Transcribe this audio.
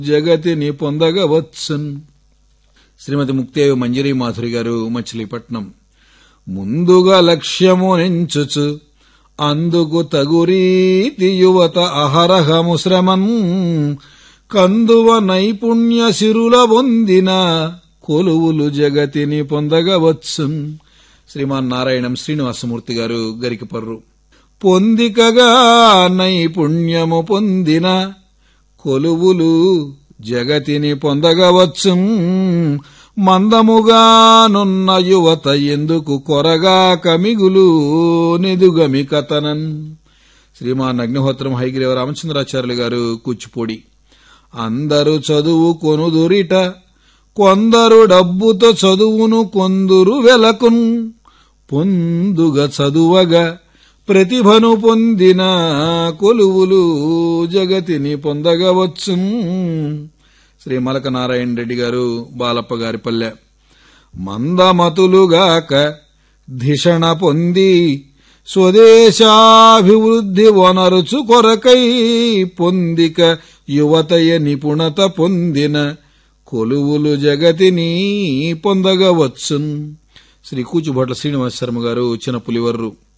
జగతిని పొందగవచ్చున్ శ్రీమతి ముక్తేవి మంజరి మాధురి గారు మచిలీపట్నం ముందుగా లక్ష్యము నెంచుచు అందుకు తగురీతి యువత అహరహము శ్రమన్ కందువ నైపుణ్య సిరుల పొందిన కొలువులు జగతిని పొందగవచ్చున్ శ్రీమాన్ నారాయణం శ్రీనివాసమూర్తి గారు గరికపర్రు పొందికగా నైపుణ్యము పొందిన కొలువులు జగతిని పొందగవచ్చు మందముగానున్న యువత ఎందుకు కొరగా కమిగులు నెదుగమి కథనన్ శ్రీమాన్ అగ్నిహోత్రం హైగ్రీవ రామచంద్రాచార్యులు గారు కూచిపూడి అందరూ చదువు కొనుదురిట కొందరు డబ్బుతో చదువును కొందురు వెలకున్ పొందుగ చదువగా ప్రతిభను పొందిన కొలువులు జగతిని పొందగవచ్చు శ్రీ మలక నారాయణ రెడ్డి గారు బాలప్ప గారి పల్లె మందమతులుగాక ధిషణ పొంది స్వదేశాభివృద్ధి వనరుచు కొరకై పొందిక యువతయ నిపుణత పొందిన కొలువులు జగతిని పొందగవచ్చున్ శ్రీ కూచుభట్ల శ్రీనివాస శర్మ గారు చిన్న పులివర్రు